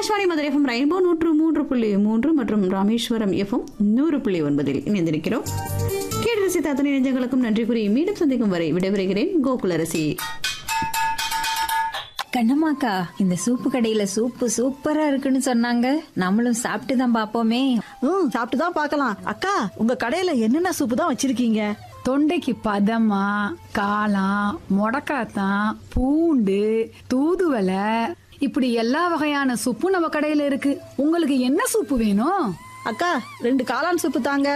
Akashvani Madurai FM rainbow நூற்று மூன்று புள்ளி மூன்று மற்றும் ராமேஸ்வரம் எஃப்எம் நூறு புள்ளி ஒன்பதில் இணைந்திருக்கிறோம் கேட்டு ரசித்த அத்தனை நெஞ்சங்களுக்கும் நன்றி கூறி மீண்டும் சந்திக்கும் வரை விடைபெறுகிறேன் கோகுலரசி கண்ணம்மாக்கா இந்த சூப்பு கடையில சூப்பு சூப்பரா இருக்குன்னு சொன்னாங்க நம்மளும் சாப்பிட்டு தான் பாப்போமே ம் சாப்பிட்டு தான் பார்க்கலாம் அக்கா உங்க கடையில என்னென்ன சூப்பு தான் வச்சிருக்கீங்க தொண்டைக்கு பதமா காளான் முடக்காத்தான் பூண்டு தூதுவளை இப்படி எல்லா வகையான சூப்பும் நம்ம கடையில இருக்கு உங்களுக்கு என்ன சூப்பு வேணும் அக்கா ரெண்டு காளான் சூப்பு தாங்க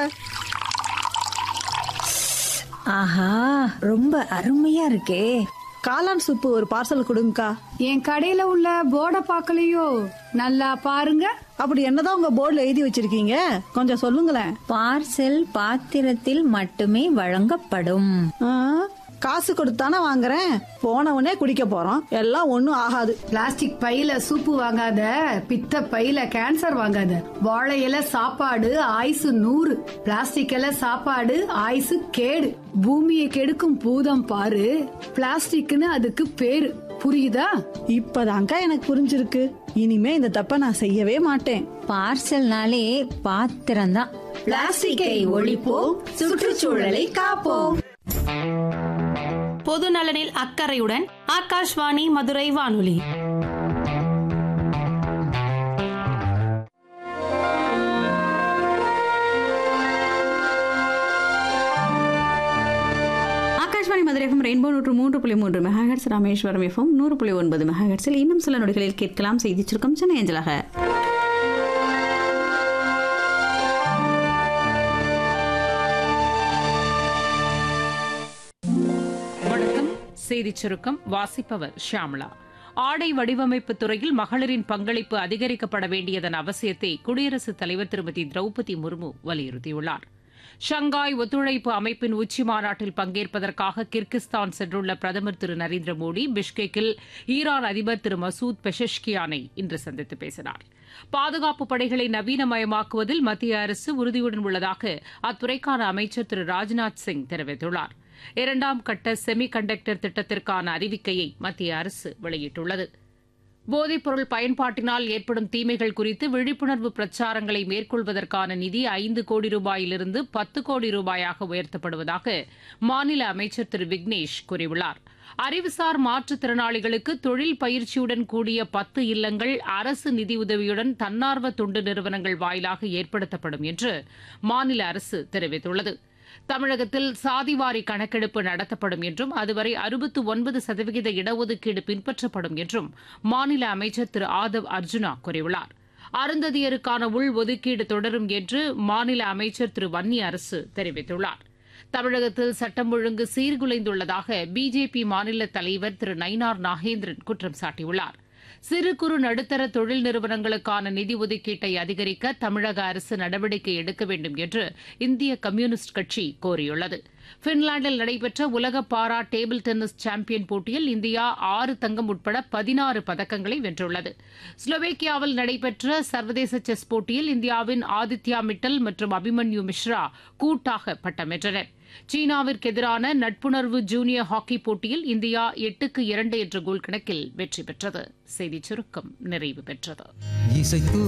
ஆஹா ரொம்ப அருமையா இருக்கே காளான் சூப்பு ஒரு பார்சல் கொடுங்கக்கா என் கடையில உள்ள போர்டை பார்க்கலையோ நல்லா பாருங்க அப்படி என்னதான் உங்க போர்டுல எழுதி வச்சிருக்கீங்க கொஞ்சம் சொல்லுங்களேன் பார்சல் பாத்திரத்தில் மட்டுமே வழங்கப்படும் ஆ, காசு கொடுத்தானே வாங்குறேன் போனவனே குடிக்க போறோம் எல்லாம் ஒண்ணும் ஆகாது பிளாஸ்டிக் பையில சூப்பு வாங்காத பித்த பையில கேன்சர் வாங்காத வாழை இலை சாப்பாடு ஆயுசு நூறு பிளாஸ்டிக் இலை சாப்பாடு ஆயுசு கேடு பூமியை கெடுக்கும் பூதம் பாரு பிளாஸ்டிக்னு அதுக்கு பேரு புரியுதா இப்பதான்க்கா எனக்கு புரிஞ்சிருக்கு இனிமே இந்த தப்ப நான் செய்யவே மாட்டேன் பார்சல்னாலே பாத்திரம்தான் பிளாஸ்டிக்கை ஒழிப்போம் சுற்றுச்சூழலை காப்போம் பொது நலனில் அக்கறையுடன் ஆகாஷ்வாணி மதுரை வானொலி ஆகாஷ்வாணி மதுரை எஃப்எம் ரெயின்போ நூற்று மூன்று புள்ளி மூன்று மெகாஹெட்ஸ் ராமேஸ்வரம் எஃப்எம் நூறு புள்ளி ஒன்பது மெகாஹெட்ஸில் இன்னும் சில நொடிகளில் கேட்கலாம் செய்தி சுருக்கம் சென்னை அஞ்சலாக வணக்கம் செய்திச் சுருக்கம் வாசிப்பவர் ஷியாமளா ஆடை வடிவமைப்பு துறையில் மகளிரின் பங்களிப்பு அதிகரிக்கப்பட வேண்டியதன் அவசியத்தை குடியரசுத் தலைவர் திருமதி திரௌபதி முர்மு வலியுறுத்தியுள்ளார் ஷங்காய் ஒத்துழைப்பு அமைப்பின் உச்சி மாநாட்டில் பங்கேற்பதற்காக கிர்கிஸ்தான் சென்றுள்ள பிரதமர் திரு நரேந்திர மோடி பிஷ்கெக்கில் ஈரான் அதிபர் திரு மசூத் பெஷஷ்கியானை இன்று சந்தித்து பேசினார் பாதுகாப்பு படைகளை நவீனமயமாக்குவதில் மத்திய அரசு உறுதியுடன் உள்ளதாக அத்துறைக்கான அமைச்சர் திரு ராஜ்நாத் சிங் தெரிவித்துள்ளார் இரண்டாம் கட்ட செமி கண்டக்டர் திட்டத்திற்கான அறிவிக்கையை மத்திய அரசு வெளியிட்டுள்ளது போதைப்பொருள் பயன்பாட்டினால் ஏற்படும் தீமைகள் குறித்து விழிப்புணர்வு பிரச்சாரங்களை மேற்கொள்வதற்கான நிதி ஐந்து கோடி ரூபாயிலிருந்து பத்து கோடி ரூபாயாக உயர்த்தப்படுவதாக மாநில அமைச்சர் திரு விக்னேஷ் கூறியுள்ளார் அறிவுசார் மாற்றுத்திறனாளிகளுக்கு தொழில் பயிற்சியுடன் கூடிய பத்து இல்லங்கள் அரசு நிதியுதவியுடன் தன்னார்வ தொண்டு நிறுவனங்கள் வாயிலாக ஏற்படுத்தப்படும் என்று மாநில அரசு தெரிவித்துள்ளது தமிழகத்தில் சாதிவாரி கணக்கெடுப்பு நடத்தப்படும் என்றும் அதுவரை அறுபத்து ஒன்பது சதவிகித இடஒதுக்கீடு பின்பற்றப்படும் என்றும் மாநில அமைச்சர் திரு ஆதவ் அர்ஜுனா கூறியுள்ளார் அருந்ததியருக்கான உள் ஒதுக்கீடு தொடரும் என்று மாநில அமைச்சர் திரு வன்னி அரசு தெரிவித்துள்ளார் தமிழகத்தில் சட்டம் ஒழுங்கு சீர்குலைந்துள்ளதாக பிஜேபி மாநில தலைவர் திரு நயினார் நாகேந்திரன் குற்றம் சாட்டியுள்ளார் சிறு குறு நடுத்தர தொழில் நிறுவனங்களுக்கான நிதி ஒதுக்கீட்டை அதிகரிக்க தமிழக அரசு நடவடிக்கை எடுக்க வேண்டும் என்று இந்திய கம்யூனிஸ்ட் கட்சி கோரியுள்ளது பின்லாந்தில் நடைபெற்ற உலக பாரா டேபிள் டென்னிஸ் சாம்பியன் போட்டியில் இந்தியா ஆறு தங்கம் உட்பட பதினாறு பதக்கங்களை வென்றுள்ளது ஸ்லோவேக்கியாவில் நடைபெற்ற சர்வதேச செஸ் போட்டியில் இந்தியாவின் ஆதித்யா மிட்டல் மற்றும் அபிமன்யு மிஸ்ரா கூட்டாக பட்டம் வென்றனர் சீனாவிற்கு எதிரான நட்புணர்வு ஜூனியர் ஹாக்கி போட்டியில் இந்தியா எட்டுக்கு இரண்டு என்ற கோல் கணக்கில் வெற்றி பெற்றது செய்திச் சுருக்கம் நிறைவு பெற்றது இசைத்து